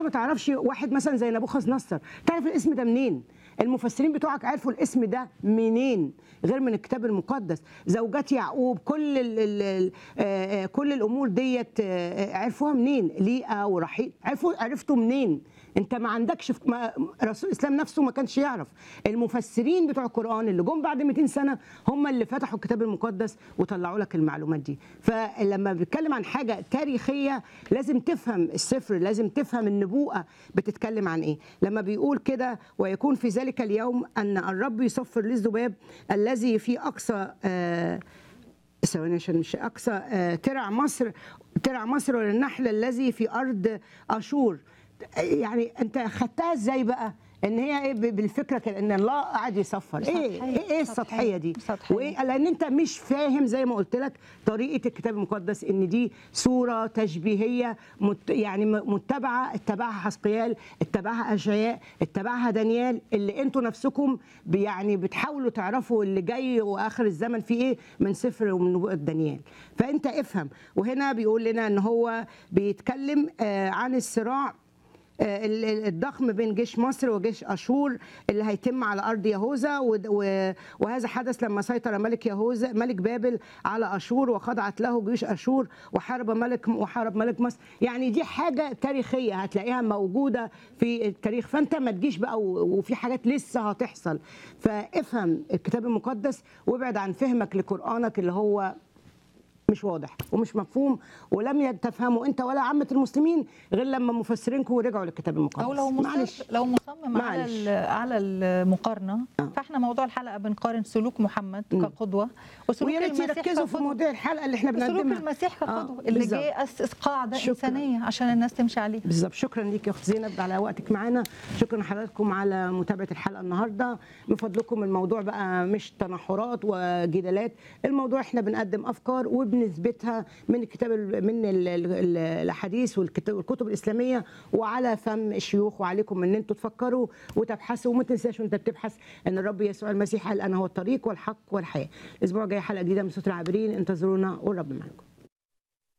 ما تعرفش واحد مثلا زي نبوخذ نصر تعرف الاسم ده منين المفسرين بتوعك عرفوا الاسم ده منين غير من الكتاب المقدس زوجات يعقوب كل ال ال ال آه، آه، كل الامور ديت آه، آه، عرفوها منين ليئه ورحيل عرفوا عرفتوا منين انت ما عندكش في- ما رسول الاسلام نفسه ما كانش يعرف المفسرين بتوع القران اللي جم بعد 200 سنه هم اللي فتحوا الكتاب المقدس وطلعوا لك المعلومات دي فلما بنتكلم عن حاجه تاريخيه لازم تفهم السفر لازم تفهم النبوءه بتتكلم عن ايه لما بيقول كده ويكون في ذلك اليوم ان الرب يصفر للذباب الذي في اقصى آه ثواني عشان مش اقصى آه، ترع مصر ترع مصر والنحل الذي في ارض اشور يعني انت خدتها ازاي بقى ان هي ايه ب- بالفكره كده ان الله قاعد يصفر ايه سطحية. ايه, إيه السطحيه دي سطحية. وايه لان انت مش فاهم زي ما قلت لك طريقه الكتاب المقدس ان دي صوره تشبيهيه مت يعني م- متبعه اتبعها حسقيال اتبعها اشعياء اتبعها دانيال اللي انتوا نفسكم ب- يعني بتحاولوا تعرفوا اللي جاي واخر الزمن فيه ايه من سفر ومن نبوءه دانيال فانت افهم وهنا بيقول لنا ان هو بيتكلم آه، عن الصراع آه، ال- ال- الضخم بين جيش مصر وجيش اشور اللي هيتم على ارض يهوذا ود- و- وهذا حدث لما سيطر ملك يهوذا ملك بابل على اشور وخضعت له جيوش اشور وحارب ملك وحارب ملك مصر يعني دي حاجه تاريخيه هتلاقيها موجوده في التاريخ فانت ما تجيش بقى و- وفي حاجات لسه هتحصل فافهم الكتاب المقدس وابعد عن فهمك لقرانك اللي هو مش واضح ومش مفهوم ولم تفهموا انت ولا عامه المسلمين غير لما مفسرينكم رجعوا للكتاب المقدس او لو معلش مصمم لو مصمم على معلش. ال- على المقارنه آه. فاحنا موضوع الحلقه بنقارن سلوك محمد مم. كقدوه وسلوك ويا ريت المسيح يركزوا في كقدوة. مواضيع الحلقه اللي احنا سلوك بنقدمها المسيح كقدوه آه، اللي بالظبط. جه اسس قاعده شكراً. انسانيه عشان الناس تمشي عليها بالظبط شكرا ليك يا اخت زينب على وقتك معانا شكرا لحضراتكم على متابعه الحلقه النهارده من فضلكم الموضوع بقى مش تنحرات وجدالات الموضوع احنا بنقدم افكار وبنثبتها من الكتاب ال- من ال- ال- الاحاديث والكتاب- والكتب الاسلاميه وعلى فم الشيوخ وعليكم ان انتم تفكروا وتبحثوا وما تنساش وانت بتبحث ان الرب يسوع المسيح قال انا هو الطريق والحق والحياه الاسبوع الجاي حلقه جديده من صوت العابرين انتظرونا والرب معاكم